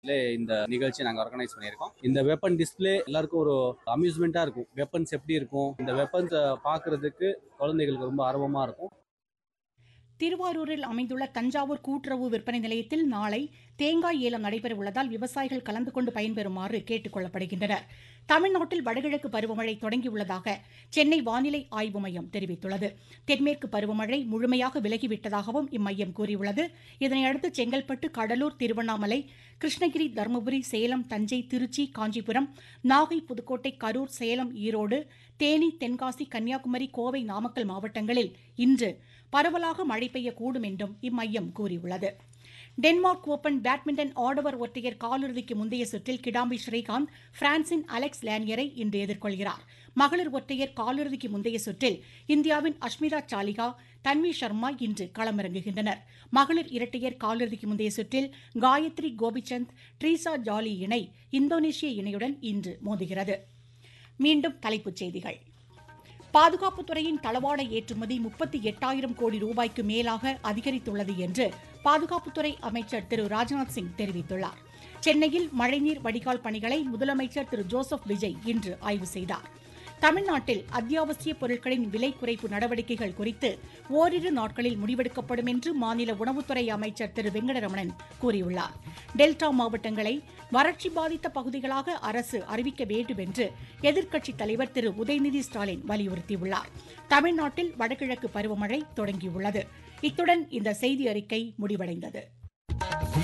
இந்த நிகழ்ச்சி நாங்க ஆர்கனைஸ் பண்ணியிருக்கோம் இந்த வெப்பன் டிஸ்ப்ளே எல்லாருக்கும் ஒரு அம்யூஸ்மெண்டா இருக்கும் வெப்பன்ஸ் எப்படி இருக்கும் இந்த வெப்பன்ஸ் பார்க்கிறதுக்கு குழந்தைகளுக்கு ரொம்ப ஆர்வமா இருக்கும் திருவாரூரில் அமைந்துள்ள தஞ்சாவூர் கூட்டுறவு விற்பனை நிலையத்தில் நாளை தேங்காய் ஏலம் நடைபெற உள்ளதால் விவசாயிகள் கலந்து கொண்டு பயன்பெறுமாறு கேட்டுக் கொள்ளப்படுகின்றனர் தமிழ்நாட்டில் வடகிழக்கு பருவமழை தொடங்கியுள்ளதாக சென்னை வானிலை ஆய்வு மையம் தெரிவித்துள்ளது தென்மேற்கு பருவமழை முழுமையாக விலகிவிட்டதாகவும் இம்மையம் கூறியுள்ளது இதனையடுத்து செங்கல்பட்டு கடலூர் திருவண்ணாமலை கிருஷ்ணகிரி தருமபுரி சேலம் தஞ்சை திருச்சி காஞ்சிபுரம் நாகை புதுக்கோட்டை கரூர் சேலம் ஈரோடு தேனி தென்காசி கன்னியாகுமரி கோவை நாமக்கல் மாவட்டங்களில் இன்று பரவலாக மழை பெய்யக்கூடும் என்றும் இம்மையம் கூறியுள்ளது டென்மார்க் ஓபன் பேட்மிண்டன் ஆடவர் ஒற்றையர் காலிறுதிக்கு முந்தைய சுற்றில் கிடாம்பி ஸ்ரீகாந்த் பிரான்சின் அலெக்ஸ் லேனியரை இன்று எதிர்கொள்கிறார் மகளிர் ஒற்றையர் காலிறுதிக்கு முந்தைய சுற்றில் இந்தியாவின் அஷ்மிதா சாலிகா தன்வி சர்மா இன்று களமிறங்குகின்றனர் மகளிர் இரட்டையர் காலிறுதிக்கு முந்தைய சுற்றில் காயத்ரி கோபிச்சந்த் ட்ரீசா ஜாலி இணை இந்தோனேஷிய இணையுடன் இன்று மோதுகிறது மீண்டும் தலைப்புச் செய்திகள் பாதுகாப்புத் துறையின் தளவாட ஏற்றுமதி முப்பத்தி எட்டாயிரம் கோடி ரூபாய்க்கு மேலாக அதிகரித்துள்ளது என்று பாதுகாப்புத்துறை அமைச்சர் திரு ராஜ்நாத் சிங் தெரிவித்துள்ளார் சென்னையில் மழைநீர் வடிகால் பணிகளை முதலமைச்சர் திரு ஜோசப் விஜய் இன்று ஆய்வு செய்தார் தமிழ்நாட்டில் அத்தியாவசிய பொருட்களின் விலை குறைப்பு நடவடிக்கைகள் குறித்து ஓரிரு நாட்களில் முடிவெடுக்கப்படும் என்று மாநில உணவுத்துறை அமைச்சர் திரு வெங்கடரமணன் கூறியுள்ளார் டெல்டா மாவட்டங்களை வறட்சி பாதித்த பகுதிகளாக அரசு அறிவிக்க வேண்டும் என்று எதிர்க்கட்சித் தலைவர் திரு உதயநிதி ஸ்டாலின் வலியுறுத்தியுள்ளார் தமிழ்நாட்டில் வடகிழக்கு பருவமழை தொடங்கியுள்ளது இத்துடன் இந்த செய்தி அறிக்கை முடிவடைந்தது